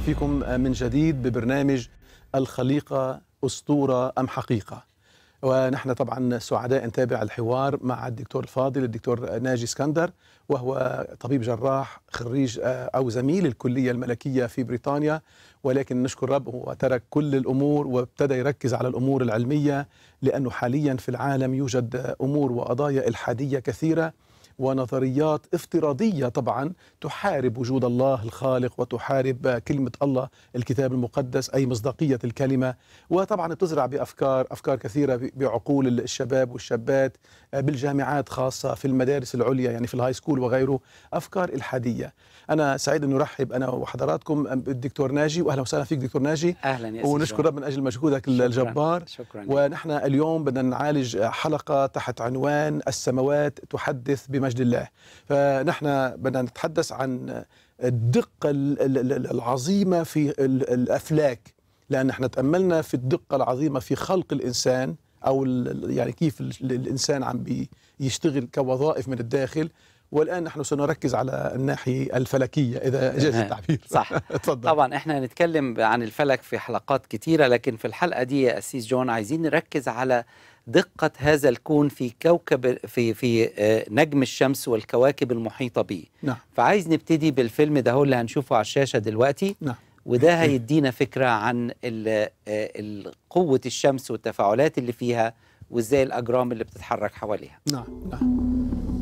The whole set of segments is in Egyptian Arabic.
فيكم من جديد ببرنامج الخليقة أسطورة أم حقيقة ونحن طبعا سعداء نتابع الحوار مع الدكتور الفاضل الدكتور ناجي اسكندر وهو طبيب جراح خريج او زميل الكليه الملكيه في بريطانيا ولكن نشكر رب هو ترك كل الامور وابتدى يركز على الامور العلميه لانه حاليا في العالم يوجد امور وقضايا الحاديه كثيره ونظريات افتراضيه طبعا تحارب وجود الله الخالق وتحارب كلمه الله الكتاب المقدس اي مصداقيه الكلمه وطبعا بتزرع بافكار افكار كثيره بعقول الشباب والشابات بالجامعات خاصه في المدارس العليا يعني في الهاي سكول وغيره افكار الحاديه انا سعيد انه ارحب انا وحضراتكم بالدكتور ناجي واهلا وسهلا فيك دكتور ناجي اهلا يا ونشكر رب من اجل مجهودك شكراً. الجبار شكرا ونحن اليوم بدنا نعالج حلقة تحت عنوان السماوات تحدث بمجد الله فنحن بدنا نتحدث عن الدقة ال- ال- ال- العظيمة في ال- الأفلاك لأن احنا تأملنا في الدقة العظيمة في خلق الإنسان أو ال- يعني كيف ال- الإنسان عم بيشتغل كوظائف من الداخل والآن نحن سنركز على الناحية الفلكية إذا جاز تمام. التعبير صح. تفضل طبعا احنا هنتكلم عن الفلك في حلقات كتيرة لكن في الحلقة دي يا أسيس جون عايزين نركز على دقة هذا الكون في كوكب في في آه، نجم الشمس والكواكب المحيطة به نعم فعايز نبتدي بالفيلم ده هو اللي هنشوفه على الشاشة دلوقتي نعم وده هيدينا فكرة عن ال- آه، ال- قوة الشمس والتفاعلات اللي فيها وازاي الأجرام اللي بتتحرك حواليها نعم نعم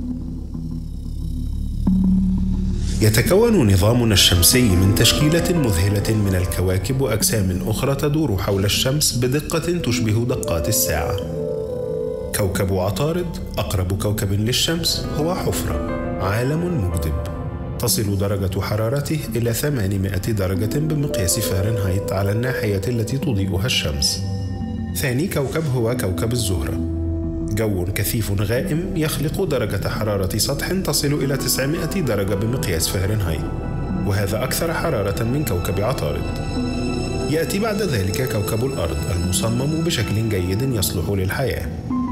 يتكون نظامنا الشمسي من تشكيلة مذهلة من الكواكب وأجسام أخرى تدور حول الشمس بدقة تشبه دقات الساعة. كوكب عطارد أقرب كوكب للشمس هو حفرة، عالم مجدب. تصل درجة حرارته إلى 800 درجة بمقياس فahrenheit على الناحية التي تضيئها الشمس. ثاني كوكب هو كوكب الزهرة، جو كثيف غائم يخلق درجة حرارة سطح تصل إلى 900 درجة بمقياس فahrenheit وهذا أكثر حرارة من كوكب عطارد يأتي بعد ذلك كوكب الأرض المصمم بشكل جيد يصلح للحياة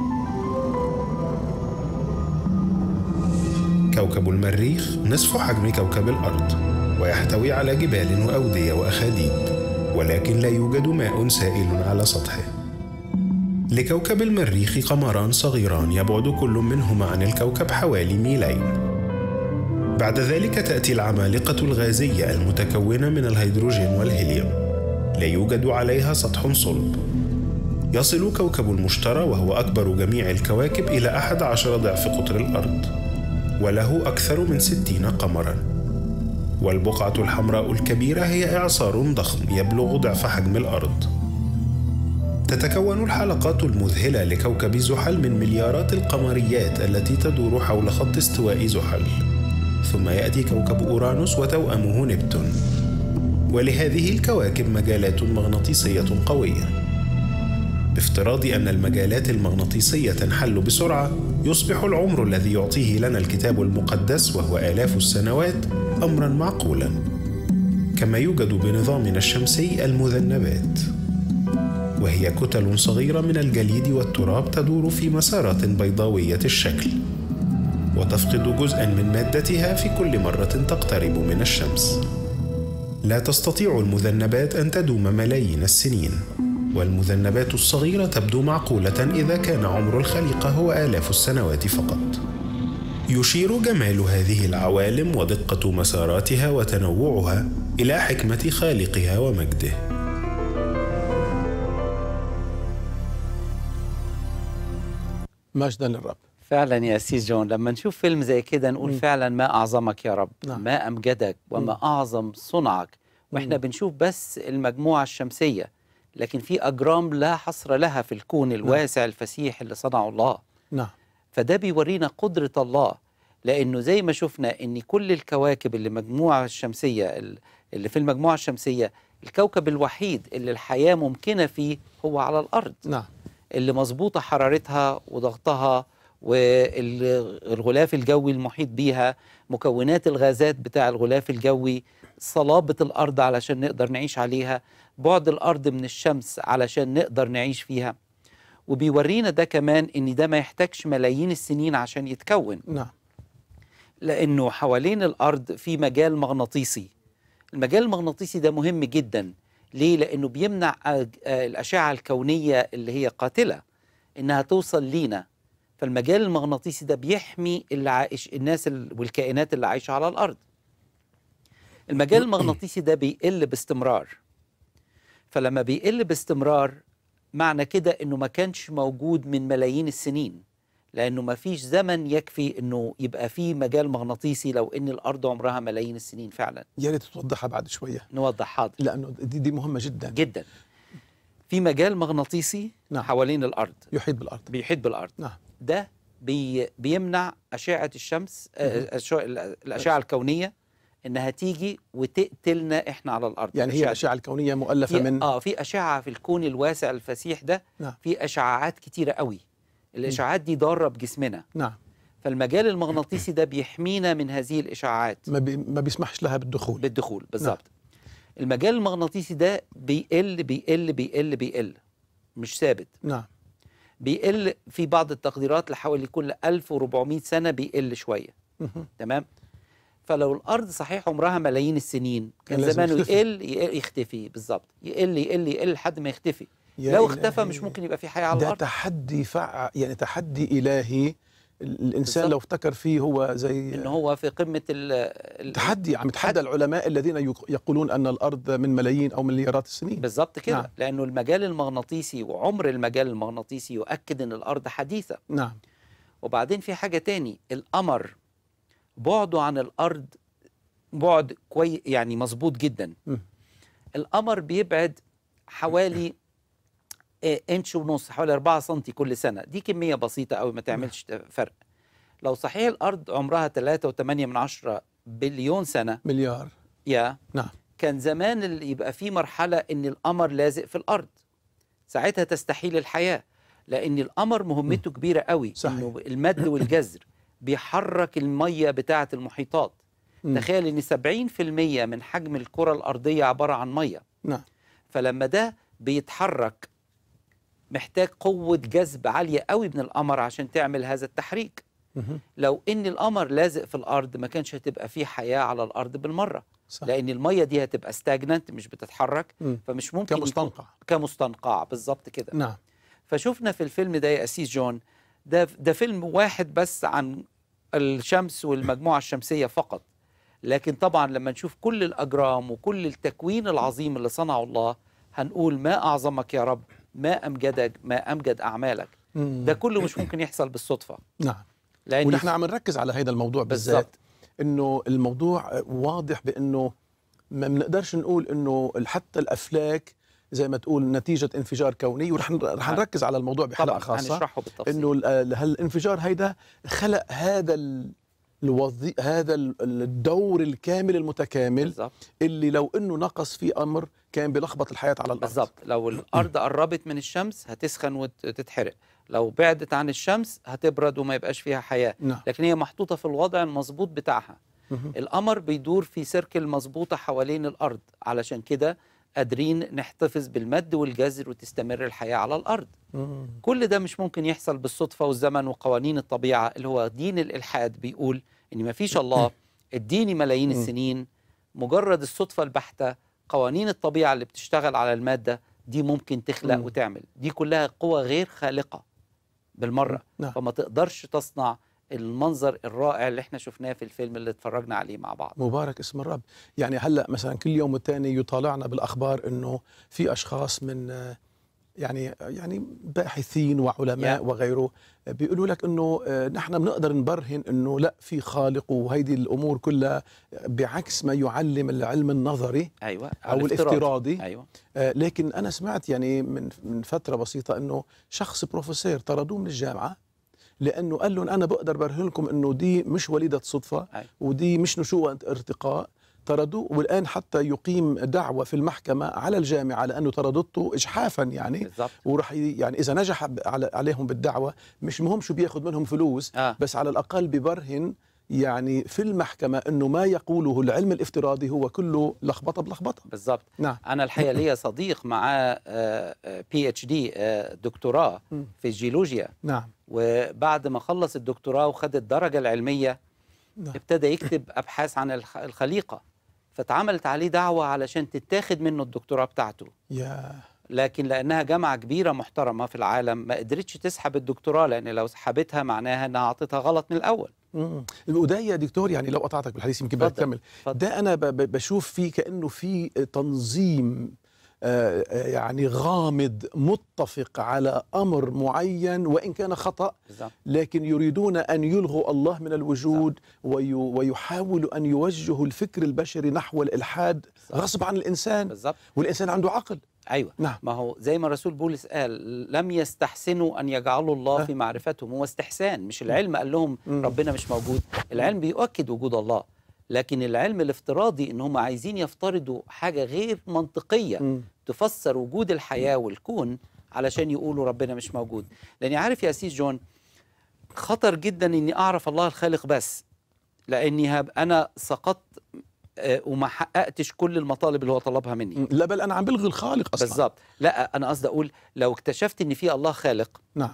كوكب المريخ نصف حجم كوكب الأرض ويحتوي على جبال وأودية وأخاديد ولكن لا يوجد ماء سائل على سطحه لكوكب المريخ قمران صغيران يبعد كل منهما عن الكوكب حوالي ميلين بعد ذلك تأتي العمالقة الغازية المتكونة من الهيدروجين والهيليوم لا يوجد عليها سطح صلب يصل كوكب المشتري وهو أكبر جميع الكواكب إلى أحد عشر ضعف قطر الأرض وله أكثر من ستين قمرا والبقعة الحمراء الكبيرة هي إعصار ضخم يبلغ ضعف حجم الأرض تتكون الحلقات المذهلة لكوكب زحل من مليارات القمريات التي تدور حول خط استواء زحل ثم يأتي كوكب أورانوس وتوأمه نبتون ولهذه الكواكب مجالات مغناطيسية قوية بافتراض أن المجالات المغناطيسية تنحل بسرعة يصبح العمر الذي يعطيه لنا الكتاب المقدس وهو آلاف السنوات أمرا معقولا كما يوجد بنظامنا الشمسي المذنبات وهي كتل صغيرة من الجليد والتراب تدور في مسارات بيضاوية الشكل وتفقد جزءا من مادتها في كل مرة تقترب من الشمس لا تستطيع المذنبات أن تدوم ملايين السنين والمذنبات الصغيرة تبدو معقولة إذا كان عمر الخليقة هو آلاف السنوات فقط يشير جمال هذه العوالم ودقة مساراتها وتنوعها إلى حكمة خالقها ومجده مجدا للرب فعلا يا أسيس جون لما نشوف فيلم زي كده نقول مم. فعلا ما أعظمك يا رب نعم. ما أمجدك وما أعظم صنعك وإحنا مم. بنشوف بس المجموعة الشمسية لكن في أجرام لا حصر لها في الكون الواسع الفسيح اللي صنعه الله نعم فده بيورينا قدرة الله لأنه زي ما شفنا إن كل الكواكب اللي مجموعة الشمسية ال- اللي في المجموعة الشمسية الكوكب الوحيد اللي الحياة ممكنة فيه هو على الأرض نعم اللي مظبوطة حرارتها وضغطها والغلاف الجوي المحيط بيها مكونات الغازات بتاع الغلاف الجوي صلابة الأرض علشان نقدر نعيش عليها بعد الأرض من الشمس علشان نقدر نعيش فيها وبيورينا ده كمان إن ده ما يحتاجش ملايين السنين عشان يتكون نعم لأنه حوالين الأرض في مجال مغناطيسي المجال المغناطيسي ده مهم جدا ليه لانه بيمنع آه، آه، الاشعه الكونيه اللي هي قاتله انها توصل لينا فالمجال المغناطيسي ده بيحمي اللي عايش الناس ال- والكائنات اللي عايشه على الارض المجال المغناطيسي ده بيقل باستمرار فلما بيقل باستمرار معنى كده انه ما كانش موجود من ملايين السنين لانه ما فيش زمن يكفي انه يبقى فيه مجال مغناطيسي لو ان الارض عمرها ملايين السنين فعلا يا ريت توضحها بعد شويه نوضح حاضر لانه دي, دي مهمه جدا جدا في مجال مغناطيسي نعم. حوالين الارض يحيط بالارض بيحيط بالارض نعم ده بي بيمنع اشعه الشمس آه، الش- الاشعه الكونيه انها تيجي وتقتلنا احنا على الارض يعني هي الأشعة الاشعه الكونيه مؤلفه في من اه في اشعه في الكون الواسع الفسيح ده نعم. في اشعاعات كتيره قوي الاشعاعات دي ضاره بجسمنا نعم فالمجال المغناطيسي ده بيحمينا من هذه الاشعاعات ما, بي ما بيسمحش لها بالدخول بالدخول بالظبط المجال المغناطيسي ده بيقل بيقل بيقل بيقل مش ثابت نعم بيقل في بعض التقديرات لحوالي كل 1400 سنه بيقل شويه مهم. تمام فلو الارض صحيح عمرها ملايين السنين كان كان لازم زمانه يختفي. يقل يقل- يختفي بالظبط يقل يقل يقل لحد ما يختفي يا لو إلهي. اختفى مش ممكن يبقى في حياه على ده الارض تحدي فع يعني تحدي الهي ال- الانسان بالظبط. لو افتكر فيه هو زي ان هو في قمه ال ال- تحدي عم يتحدى العلماء الذين يق- يقولون ان الارض من ملايين او مليارات السنين بالظبط كده نعم. نعم. لانه المجال المغناطيسي وعمر المجال المغناطيسي يؤكد ان الارض حديثه نعم وبعدين في حاجه تاني القمر بعده عن الارض بعد كوي يعني مظبوط جدا م. القمر بيبعد حوالي آه، انش ونص حوالي 4 سم كل سنه دي كميه بسيطه قوي ما تعملش فرق لو صحيح الارض عمرها 3.8 من عشرة بليون سنه مليار يا نعم كان زمان اللي يبقى في مرحله ان القمر لازق في الارض ساعتها تستحيل الحياه لان القمر مهمته كبيره قوي صحيح. انه المد والجزر بيحرك الميه بتاعه المحيطات مم. تخيل ان 70% من حجم الكره الارضيه عباره عن ميه نعم فلما ده بيتحرك محتاج قوه جذب عاليه قوي من القمر عشان تعمل هذا التحريك مهم. لو ان القمر لازق في الارض ما كانش هتبقى فيه حياه على الارض بالمره صح لان الميه دي هتبقى ستاجننت مش بتتحرك مم. فمش ممكن يكون- كمستنقع كمستنقع بالظبط كده نعم فشفنا في الفيلم ده يا اسيس جون ده ده فيلم واحد بس عن الشمس والمجموعه الشمسيه فقط لكن طبعا لما نشوف كل الاجرام وكل التكوين العظيم اللي صنعه الله هنقول ما اعظمك يا رب ما امجدك ما امجد اعمالك مم. ده كله مش ممكن يحصل بالصدفه نعم لان ونحن عم نركز على هذا الموضوع بالذات بالظبط انه الموضوع واضح بانه ما بنقدرش نقول انه حتى الافلاك زي ما تقول نتيجه انفجار كوني ورح رح آه. نركز على الموضوع بحلقه طبعا خاصه هنشرحه بالتفصيل انه ال- هالانفجار هيدا خلق هذا ال- الوظي هذا ال- الدور الكامل المتكامل بالظبط اللي لو انه نقص فيه امر كان بيلخبط الحياه على الارض بالظبط لو الارض قربت من الشمس هتسخن وتتحرق لو بعدت عن الشمس هتبرد وما يبقاش فيها حياه نعم لكن هي محطوطه في الوضع المظبوط بتاعها مهم. القمر بيدور في سيركل مظبوطه حوالين الارض علشان كده قادرين نحتفظ بالمد والجزر وتستمر الحياه على الارض مم. كل ده مش ممكن يحصل بالصدفه والزمن وقوانين الطبيعه اللي هو دين الالحاد بيقول ان ما فيش الله اديني ملايين مم. السنين مجرد الصدفه البحته قوانين الطبيعه اللي بتشتغل على الماده دي ممكن تخلق مم. وتعمل دي كلها قوى غير خالقه بالمره نعم فما تقدرش تصنع المنظر الرائع اللي احنا شفناه في الفيلم اللي اتفرجنا عليه مع بعض مبارك اسم الرب يعني هلا مثلا كل يوم والتاني يطالعنا بالاخبار انه في اشخاص من آه، يعني يعني باحثين وعلماء Yeah. وغيره آه، بيقولوا لك انه آه، نحن بنقدر نبرهن انه لا في خالق وهيدي الامور كلها بعكس ما يعلم العلم النظري ايوه او الافتراضي ايوه آه، لكن انا سمعت يعني من من فتره بسيطه انه شخص بروفيسور طردوه من الجامعه لانه قال لهم انا بقدر برهن لكم انه دي مش وليده صدفه أيوة. ودي مش نشوء ارتقاء طردوه والان حتى يقيم دعوه في المحكمه على الجامعه لانه طردته اجحافا يعني بالظبط وراح ي- يعني اذا نجح ب- على عليهم بالدعوه مش مهم شو بياخذ منهم فلوس اه بس على الاقل ببرهن يعني في المحكمه انه ما يقوله العلم الافتراضي هو كله لخبطه بلخبطه بالظبط نعم انا الحقيقه ليا صديق معاه بي اتش دي دكتوراه مم. في الجيولوجيا نعم وبعد ما خلص الدكتوراه وخد الدرجه العلميه نعم. ابتدى يكتب ابحاث عن الخ- الخليقه فاتعملت عليه دعوة علشان تتاخد منه الدكتوراه بتاعته يا لكن لأنها جامعة كبيرة محترمة في العالم ما قدرتش تسحب الدكتوراه لأن لو سحبتها معناها إنها عطتها غلط من الأول مم. وده يا دكتور يعني لو قطعتك بالحديث يمكن بدك اتفضل، تكمل اتفضل. ده انا ب- ب- بشوف فيه كانه في تنظيم آه، آه، يعني غامض متفق على امر معين وان كان خطا بالظبط لكن يريدون ان يلغوا الله من الوجود وي ويحاولوا ان يوجهوا الفكر البشري نحو الالحاد غصب عن الانسان بالظبط والانسان عنده عقل ايوه نعم ما هو زي ما الرسول بولس قال لم يستحسنوا ان يجعلوا الله أه. في معرفتهم هو استحسان مش العلم قال لهم مم. ربنا مش موجود العلم بيؤكد وجود الله لكن العلم الافتراضي ان هم عايزين يفترضوا حاجه غير منطقيه مم. تفسر وجود الحياه والكون علشان يقولوا ربنا مش موجود لاني عارف يا اسيس جون خطر جدا اني اعرف الله الخالق بس لاني هب انا سقطت آه، وما حققتش كل المطالب اللي هو طلبها مني مم. لا بل انا عم بلغي الخالق اصلا بالظبط لا انا قصدي اقول لو اكتشفت ان في الله خالق نعم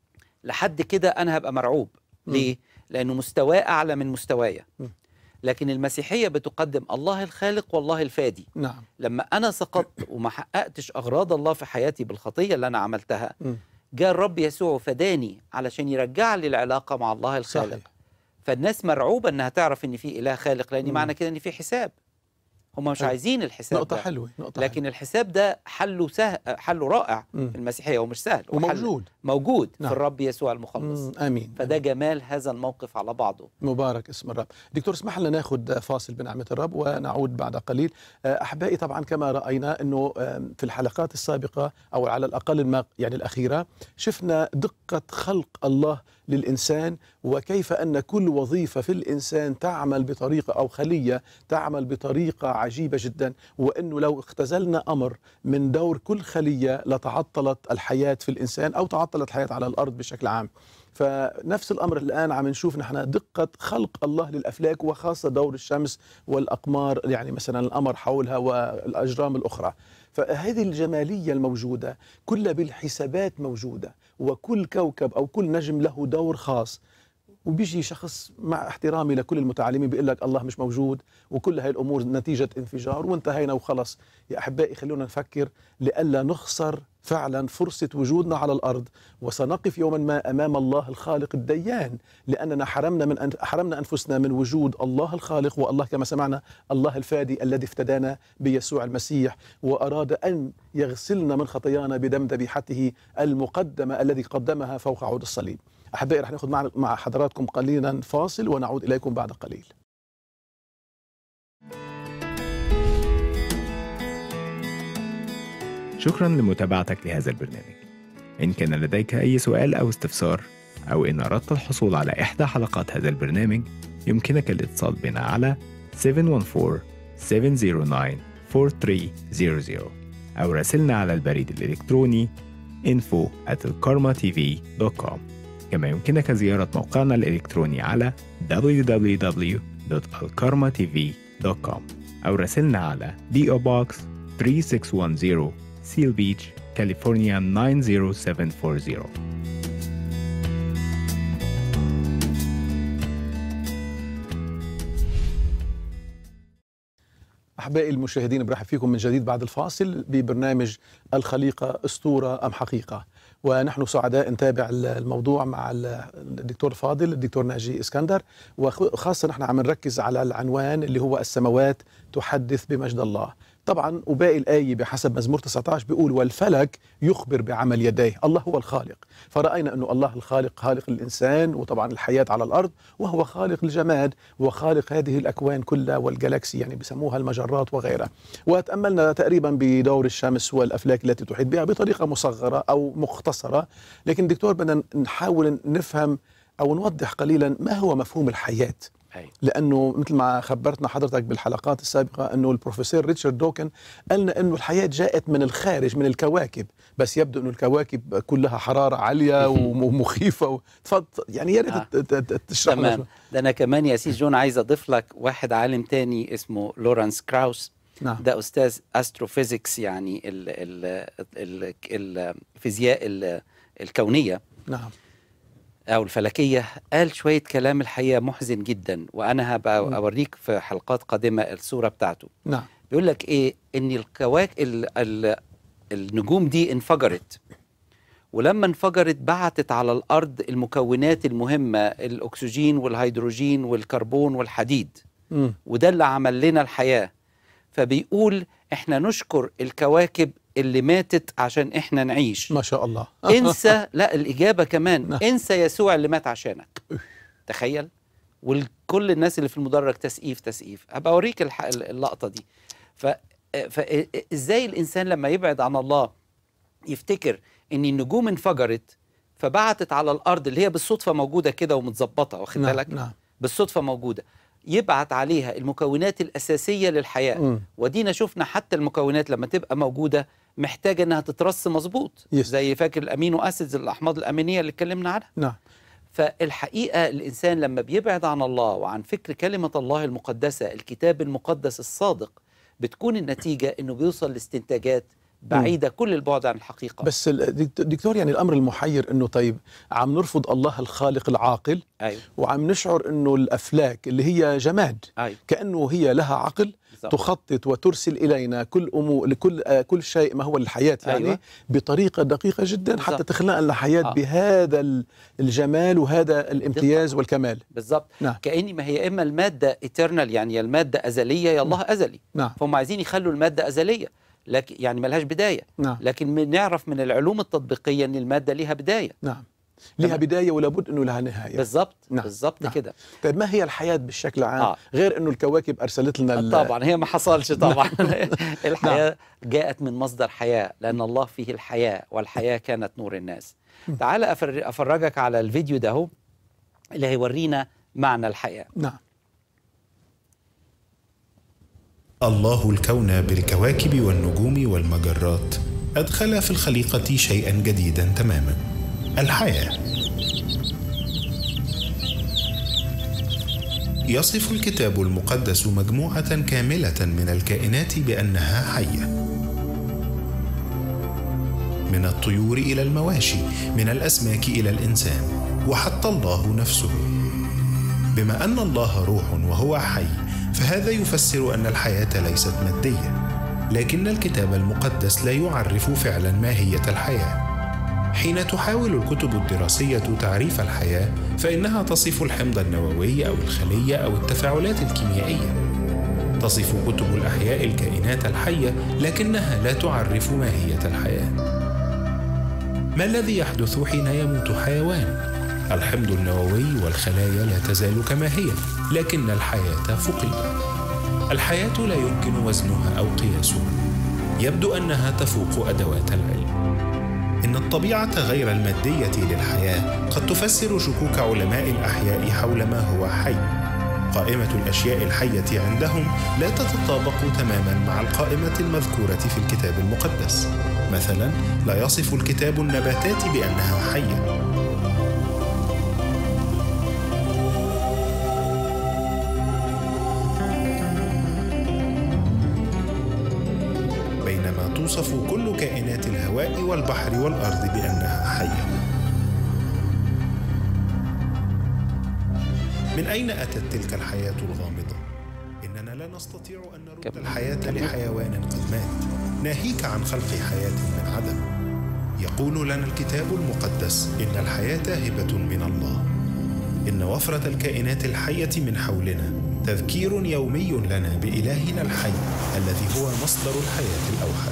لحد كده انا هبقى مرعوب مم. ليه لانه مستواه اعلى من مستوايا مم. لكن المسيحيه بتقدم الله الخالق والله الفادي نعم لما انا سقطت وما حققتش اغراض الله في حياتي بالخطيه اللي انا عملتها مم. جاء الرب يسوع فداني علشان يرجع لي العلاقه مع الله الخالق صحيح فالناس مرعوبه انها تعرف ان في اله خالق لان مم. معنى كده ان في حساب هم مش حلو. عايزين الحساب نقطة ده. حلوة نقطة لكن الحساب ده حله سهل حله رائع مم. في المسيحيه ومش سهل حلوة. وحل- وموجود موجود نعم. في الرب يسوع المخلص مم. امين فده جمال هذا الموقف على بعضه مبارك اسم الرب دكتور اسمح لنا ناخذ فاصل بنعمة الرب ونعود بعد قليل آه، أحبائي طبعا كما رأينا أنه آم، في الحلقات السابقة أو على الأقل الما يعني الأخيرة شفنا دقة خلق الله للإنسان وكيف أن كل وظيفة في الإنسان تعمل بطريقة أو خلية تعمل بطريقة عجيبة جدا وأنه لو اختزلنا أمر من دور كل خلية لتعطلت الحياة في الإنسان أو تعطلت الحياة على الأرض بشكل عام فنفس الامر الان عم نشوف نحن دقه خلق الله للافلاك وخاصه دور الشمس والاقمار يعني مثلا القمر حولها والاجرام الاخرى فهذه الجماليه الموجوده كلها بالحسابات موجوده وكل كوكب او كل نجم له دور خاص وبيجي شخص مع احترامي لكل المتعلمين بيقول لك الله مش موجود وكل هاي الامور نتيجه انفجار وانتهينا وخلص يا احبائي خلونا نفكر لئلا نخسر فعلا فرصه وجودنا على الارض وسنقف يوما ما امام الله الخالق الديان لاننا حرمنا من أن حرمنا انفسنا من وجود الله الخالق والله كما سمعنا الله الفادي الذي افتدانا بيسوع المسيح واراد ان يغسلنا من خطايانا بدم ذبيحته المقدمه الذي قدمها فوق عود الصليب احبائي رح ناخذ مع مع حضراتكم قليلا فاصل ونعود اليكم بعد قليل شكرا لمتابعتك لهذا البرنامج إن كان لديك أي سؤال أو استفسار أو إن أردت الحصول على إحدى حلقات هذا البرنامج يمكنك الاتصال بنا على 714-709-4300 أو راسلنا على البريد الإلكتروني info at الكارما.tv.com كما يمكنك زيارة موقعنا الإلكتروني على www.alkarmatv.com أو راسلنا على PO Box 3610 Seal Beach, California 90740 احبائي المشاهدين برحب فيكم من جديد بعد الفاصل ببرنامج الخليقه اسطوره ام حقيقه ونحن سعداء نتابع الموضوع مع الدكتور الفاضل الدكتور ناجي اسكندر وخاصه نحن عم نركز على العنوان اللي هو السماوات تحدث بمجد الله طبعا وباقي الآية بحسب مزمور 19 بيقول والفلك يخبر بعمل يديه الله هو الخالق فرأينا أنه الله الخالق خالق الإنسان وطبعا الحياة على الأرض وهو خالق الجماد وخالق هذه الأكوان كلها والجلاكسي يعني بسموها المجرات وغيرها وتأملنا تقريبا بدور الشمس والأفلاك التي تحيط بها بطريقة مصغرة أو مختصرة لكن دكتور بدنا نحاول نفهم أو نوضح قليلا ما هو مفهوم الحياة أيوة. لانه مثل ما خبرتنا حضرتك بالحلقات السابقه انه البروفيسور ريتشارد دوكن قالنا انه الحياه جاءت من الخارج من الكواكب بس يبدو انه الكواكب كلها حراره عاليه ومخيفه تفضل يعني يا ريت آه. تشرح لنا تمام ده انا كمان يا سيس جون عايز اضيف لك واحد عالم تاني اسمه لورانس كراوس نعم ده استاذ استروفيزيكس يعني ال ال ال ال الفيزياء ال الكونيه نعم او الفلكيه قال شويه كلام الحقيقه محزن جدا وانا هبقى مم. اوريك في حلقات قادمه الصوره بتاعته نعم بيقول لك ايه ان الكواكب ال ال النجوم دي انفجرت ولما انفجرت بعتت على الارض المكونات المهمه الاكسجين والهيدروجين والكربون والحديد مم. وده اللي عمل لنا الحياه فبيقول احنا نشكر الكواكب اللي ماتت عشان احنا نعيش ما شاء الله انسى لا الاجابه كمان نعم. انسى يسوع اللي مات عشانك تخيل وكل الناس اللي في المدرج تسقيف تسقيف هبقى اوريك الح- اللقطه دي ف فازاي الانسان لما يبعد عن الله يفتكر ان النجوم انفجرت فبعتت على الارض اللي هي بالصدفه موجوده كده ومتظبطه واخد نعم بالك نعم بالصدفه موجوده يبعت عليها المكونات الاساسيه للحياه مم. ودينا شفنا حتى المكونات لما تبقى موجوده محتاجه انها تترص مظبوط يس. زي فاكر الامينو اسيدز الاحماض الامينيه اللي اتكلمنا عنها نعم فالحقيقه الانسان لما بيبعد عن الله وعن فكر كلمه الله المقدسه الكتاب المقدس الصادق بتكون النتيجه انه بيوصل لاستنتاجات بعيده كل البعد عن الحقيقه بس ال- دكت- دكتور يعني الامر المحير انه طيب عم نرفض الله الخالق العاقل ايوه وعم نشعر انه الافلاك اللي هي جماد ايوه كانه هي لها عقل بالظبط. تخطط وترسل الينا كل امور لكل آه، كل شيء ما هو الحياه يعني أيوة. بطريقه دقيقه جدا حتى بالظبط. تخلق لنا حياه آه. بهذا ال- الجمال وهذا الامتياز والكمال بالظبط نعم. كاني ما هي اما الماده ايترنال يعني يا الماده ازليه يا الله ازلي نعم فهم عايزين يخلوا الماده ازليه لكن يعني ملهاش بدايه نعم لكن بنعرف من العلوم التطبيقيه ان الماده ليها بدايه نعم لها تمام. بدايه ولا بد انه لها نهايه بالظبط نعم. بالظبط نعم. كده طيب ما هي الحياه بالشكل العام آه. غير انه الكواكب ارسلت لنا ال- طبعا هي ما حصلش طبعا الحياه جاءت من مصدر حياه لان الله فيه الحياه والحياه كانت نور الناس تعال أفر- افرجك على الفيديو ده هو اللي هيورينا معنى الحياه نعم الله الكون بالكواكب والنجوم والمجرات أدخل في الخليقة شيئا جديدا تماما الحياة يصف الكتاب المقدس مجموعة كاملة من الكائنات بأنها حية من الطيور إلى المواشي من الأسماك إلى الإنسان وحتى الله نفسه بما أن الله روح وهو حي فهذا يفسر أن الحياة ليست مادية لكن الكتاب المقدس لا يعرف فعلا ماهية الحياة حين تحاول الكتب الدراسية تعريف الحياة فإنها تصف الحمض النووي أو الخلية أو التفاعلات الكيميائية تصف كتب الأحياء الكائنات الحية لكنها لا تعرف ماهية الحياة ما الذي يحدث حين يموت حيوان؟ الحمض النووي والخلايا لا تزال كما هي لكن الحياة فقدت الحياة لا يمكن وزنها أو قياسها يبدو أنها تفوق أدوات العلم إن الطبيعة غير المادية للحياة قد تفسر شكوك علماء الأحياء حول ما هو حي قائمة الأشياء الحية عندهم لا تتطابق تماما مع القائمة المذكورة في الكتاب المقدس مثلا لا يصف الكتاب النباتات بأنها حية بينما توصف كل كائنات الهواء والبحر والأرض بأنها حية من أين أتت تلك الحياة الغامضة؟ إننا لا نستطيع أن نرد كمل. الحياة كمل. لحيوان قد مات ناهيك عن خلق حياة من عدم يقول لنا الكتاب المقدس إن الحياة هبة من الله إن وفرة الكائنات الحية من حولنا تذكير يومي لنا بإلهنا الحي الذي هو مصدر الحياة الأوحد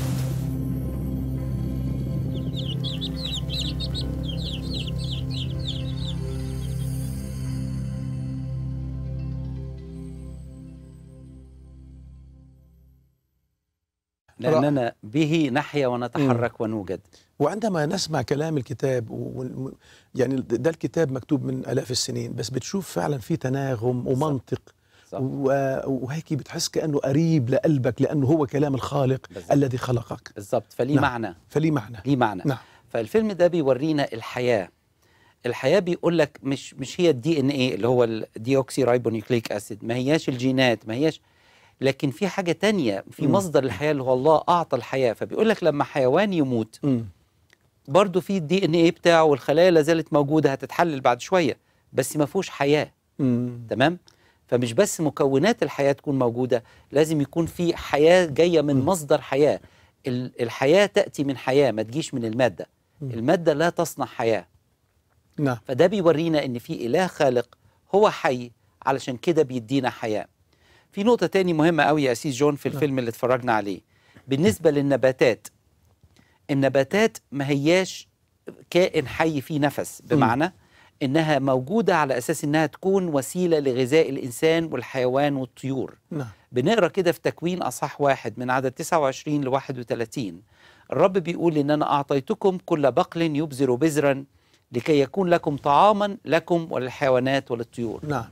لاننا به نحيا ونتحرك ونوجد وعندما نسمع كلام الكتاب و... و- يعني ده الكتاب مكتوب من آلاف السنين بس بتشوف فعلا في تناغم ومنطق صح. و... وهيك بتحس كأنه قريب لقلبك لأنه هو كلام الخالق بالظبط. الذي خلقك بالظبط فليه نعم. معنى فليه معنى ليه معنى نعم فالفيلم ده بيورينا الحياه الحياه بيقول لك مش مش هي الدي ان ايه اللي هو الديوكسي رايبونيوكليك اسيد ما هياش الجينات ما هياش لكن في حاجه تانية في مم. مصدر الحياه اللي هو الله اعطى الحياه فبيقول لك لما حيوان يموت مم. برضه في الدي ان ايه بتاعه والخلايا لا زالت موجوده هتتحلل بعد شويه بس ما فيهوش حياه مم. تمام فمش بس مكونات الحياه تكون موجوده لازم يكون في حياه جايه من مم. مصدر حياه ال- الحياه تاتي من حياه ما تجيش من الماده مم. الماده لا تصنع حياه نعم فده بيورينا ان في اله خالق هو حي علشان كده بيدينا حياه في نقطه تاني مهمه قوي يا اسيس جون في نعم. الفيلم اللي اتفرجنا عليه بالنسبه للنباتات النباتات ما هياش كائن حي فيه نفس بمعنى انها موجوده على اساس انها تكون وسيله لغذاء الانسان والحيوان والطيور نعم بنقرا كده في تكوين اصح واحد من عدد 29 ل 31 الرب بيقول ان انا اعطيتكم كل بقل يبذر بذرا لكي يكون لكم طعاما لكم وللحيوانات وللطيور نعم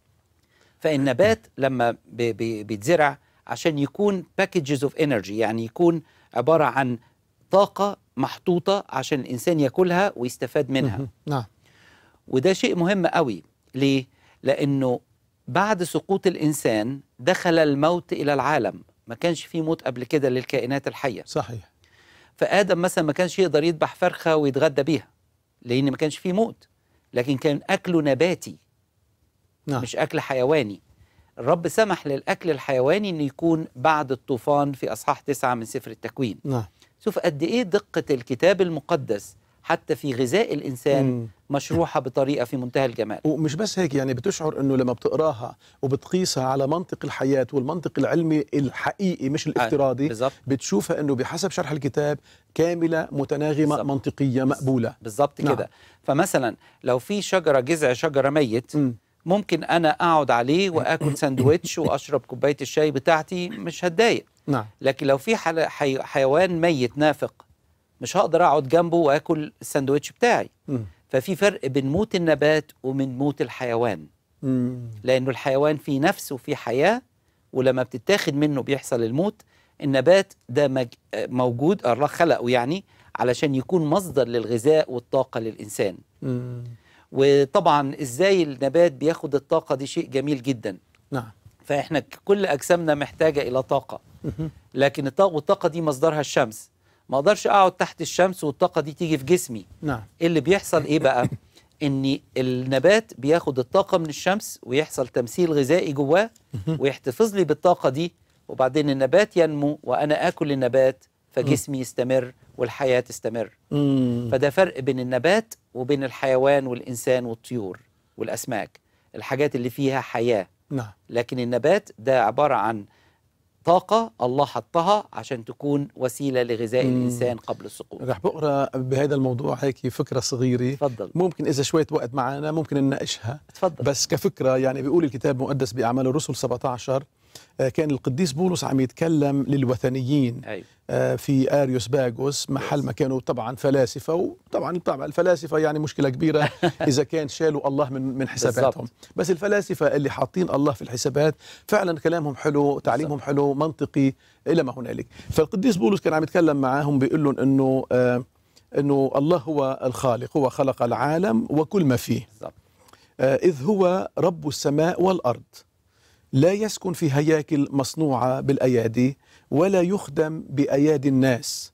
فالنبات لما بي- بي- بيتزرع عشان يكون باكجز اوف انرجي يعني يكون عباره عن طاقه محطوطه عشان الانسان ياكلها ويستفاد منها مهم. نعم وده شيء مهم قوي ليه لانه بعد سقوط الانسان دخل الموت الى العالم ما كانش فيه موت قبل كده للكائنات الحيه صحيح فادم مثلا ما كانش يقدر يذبح فرخه ويتغدى بيها لان ما كانش فيه موت لكن كان اكله نباتي نعم مش اكل حيواني الرب سمح للاكل الحيواني انه يكون بعد الطوفان في اصحاح تسعة من سفر التكوين نعم شوف قد ايه دقه الكتاب المقدس حتى في غذاء الانسان مم. مشروحه بطريقه في منتهى الجمال ومش بس هيك يعني بتشعر انه لما بتقراها وبتقيسها على منطق الحياه والمنطق العلمي الحقيقي مش الافتراضي بالظبط بتشوفها انه بحسب شرح الكتاب كامله متناغمه بالظبط. منطقيه مقبوله بالظبط نعم. كده فمثلا لو في شجره جذع شجره ميت مم. ممكن انا اقعد عليه واكل ساندويتش واشرب كوبايه الشاي بتاعتي مش هتضايق نعم لكن لو في حل... حي... حيوان ميت نافق مش هقدر اقعد جنبه واكل الساندويتش بتاعي مم. ففي فرق بين موت النبات ومن موت الحيوان مم. لانه الحيوان فيه نفس وفيه حياه ولما بتتاخد منه بيحصل الموت النبات ده مج... آه، موجود الله خلقه يعني علشان يكون مصدر للغذاء والطاقه للانسان مم. وطبعا ازاي النبات بياخد الطاقه دي شيء جميل جدا نعم فاحنا ك- كل اجسامنا محتاجه الى طاقه مهم. لكن الطاقه والطاقه دي مصدرها الشمس ما اقدرش اقعد تحت الشمس والطاقه دي تيجي في جسمي نعم إيه اللي بيحصل ايه بقى ان النبات بياخد الطاقه من الشمس ويحصل تمثيل غذائي جواه ويحتفظ لي بالطاقه دي وبعدين النبات ينمو وانا اكل النبات فجسمي يستمر والحياه تستمر مم. فده فرق بين النبات وبين الحيوان والإنسان والطيور والأسماك الحاجات اللي فيها حياة نعم لكن النبات ده عبارة عن طاقة الله حطها عشان تكون وسيلة لغذاء مم. الإنسان قبل السقوط رح بقرا بهذا الموضوع هيك فكره صغيره اتفضل ممكن اذا شويه وقت معنا ممكن نناقشها اتفضل بس كفكره يعني بيقول الكتاب المقدس باعمال الرسل 17 آه، كان القديس بولس عم يتكلم للوثنيين أيوة. آه، في اريوس باغوس محل ما كانوا طبعا فلاسفه وطبعا طبعا الفلاسفه يعني مشكله كبيره اذا كان شالوا الله من من حساباتهم بس الفلاسفه اللي حاطين الله في الحسابات فعلا كلامهم حلو تعليمهم حلو منطقي الى ما هنالك فالقديس بولس كان عم يتكلم معاهم بيقول لهم انه آه انه الله هو الخالق هو خلق العالم وكل ما فيه بالظبط آه، إذ هو رب السماء والأرض لا يسكن في هياكل مصنوعة بالأيادي ولا يخدم بأيادي الناس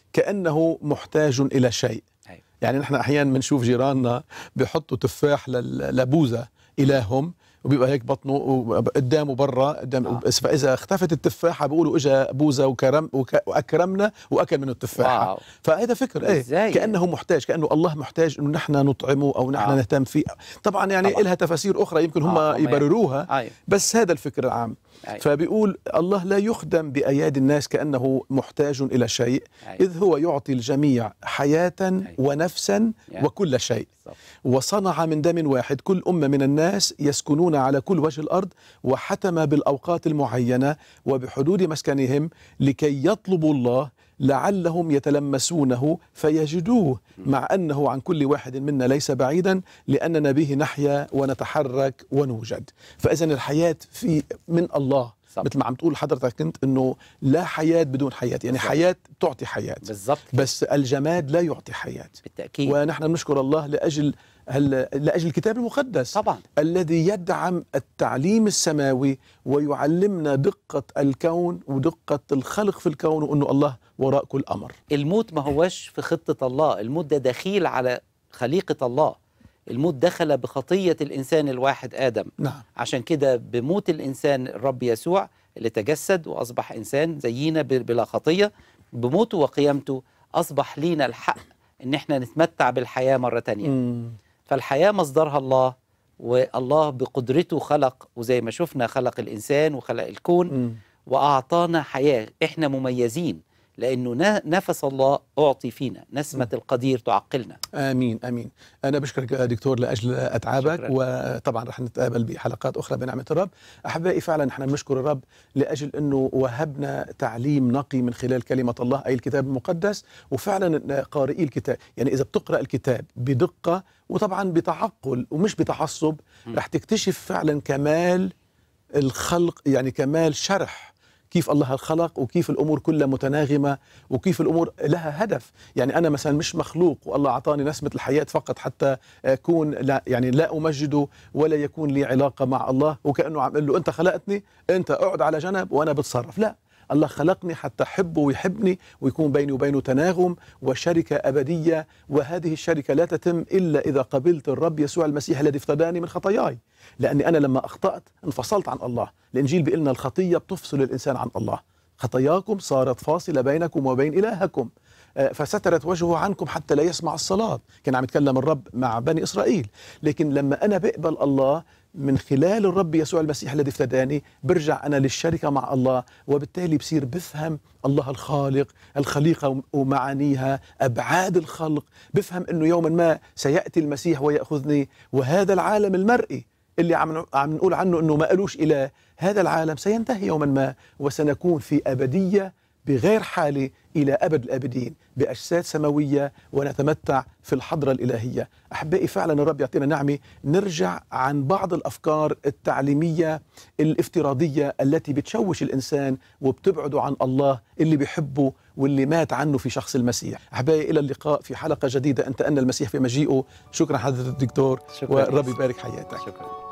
كأنه محتاج إلى شيء أيوة. يعني نحن أحيانا بنشوف جيراننا بيحطوا تفاح لل- لبوزة إلههم وبيبقى هيك بطنه قدامه برا قدام آه. بس فاذا اختفت التفاحه بيقولوا اجى بوزه وكرم وك واكرمنا واكل منه التفاحه واو فهذا فكر ايه إزاي؟ كانه محتاج كانه الله محتاج انه نحن نطعمه او نحن آه. نهتم فيه طبعا يعني طبعاً. لها تفاسير اخرى يمكن هم آه، هم يبرروها أيوة. بس هذا الفكر العام أيوة. فبيقول الله لا يخدم بايادي الناس كانه محتاج الى شيء أيوة. اذ هو يعطي الجميع حياه ونفسا Yeah. وكل شيء بالظبط. وصنع من دم واحد كل أمة من الناس يسكنون على كل وجه الأرض وحتم بالأوقات المعينة وبحدود مسكنهم لكي يطلبوا الله لعلهم يتلمسونه فيجدوه مع أنه عن كل واحد منا ليس بعيدا لأننا به نحيا ونتحرك ونوجد فإذا الحياة في من الله بالظبط. مثل ما عم تقول حضرتك انت انه لا حياه بدون حياه يعني بالظبط. حياه تعطي حياه بالظبط كده. بس الجماد لا يعطي حياه بالتاكيد ونحن نشكر الله لاجل هل لاجل الكتاب المقدس طبعا الذي يدعم التعليم السماوي ويعلمنا دقه الكون ودقه الخلق في الكون وانه الله وراء كل امر الموت ما هوش في خطة الله الموت ده دخيل على خليقة الله الموت دخل بخطية الإنسان الواحد آدم نعم عشان كده بموت الإنسان الرب يسوع اللي تجسد وأصبح إنسان زينا ب- بلا خطية بموته وقيامته أصبح لينا الحق إن إحنا نتمتع بالحياة مرة تانية مم. فالحياة مصدرها الله والله بقدرته خلق وزي ما شفنا خلق الإنسان وخلق الكون مم. وأعطانا حياة إحنا مميزين لأنه ن- نفس الله أعطي فينا نسمة القدير تعقلنا امين امين انا بشكرك يا دكتور لاجل اتعابك شكراً. وطبعا رح نتقابل بحلقات اخرى بنعمه الرب احبائي فعلا نحن بنشكر الرب لاجل انه وهبنا تعليم نقي من خلال كلمه الله اي الكتاب المقدس وفعلا قارئي الكتاب يعني اذا بتقرا الكتاب بدقه وطبعا بتعقل ومش بتعصب م. رح تكتشف فعلا كمال الخلق يعني كمال شرح كيف الله خلق وكيف الامور كلها متناغمه وكيف الامور لها هدف يعني انا مثلا مش مخلوق والله اعطاني نسمه الحياه فقط حتى اكون لا يعني لا امجده ولا يكون لي علاقه مع الله وكانه عم يقول له انت خلقتني انت اقعد على جنب وانا بتصرف لا الله خلقني حتى احبه ويحبني ويكون بيني وبينه تناغم وشركه ابديه وهذه الشركه لا تتم الا اذا قبلت الرب يسوع المسيح الذي افتداني من خطاياي لاني انا لما اخطات انفصلت عن الله الانجيل بيقول لنا الخطيه بتفصل الانسان عن الله خطاياكم صارت فاصله بينكم وبين الهكم آه، فسترت وجهه عنكم حتى لا يسمع الصلاة كان عم يتكلم الرب مع بني إسرائيل لكن لما أنا بقبل الله من خلال الرب يسوع المسيح الذي افتداني برجع أنا للشركة مع الله وبالتالي بصير بفهم الله الخالق الخليقة ومعانيها أبعاد الخلق بفهم أنه يوما ما سيأتي المسيح ويأخذني وهذا العالم المرئي اللي عم عم نقول عنه انه ما قالوش اله هذا العالم سينتهي يوما ما وسنكون في ابديه بغير حاله الى ابد الابدين باجساد سماويه ونتمتع في الحضره الالهيه احبائي فعلا الرب يعطينا نعمه نرجع عن بعض الافكار التعليميه الافتراضيه التي بتشوش الانسان وبتبعده عن الله اللي بيحبه واللي مات عنه في شخص المسيح احبائي الى اللقاء في حلقه جديده انت ان المسيح في مجيئه شكرا حضرتك الدكتور شكراً والرب يا يبارك حياتك شكرا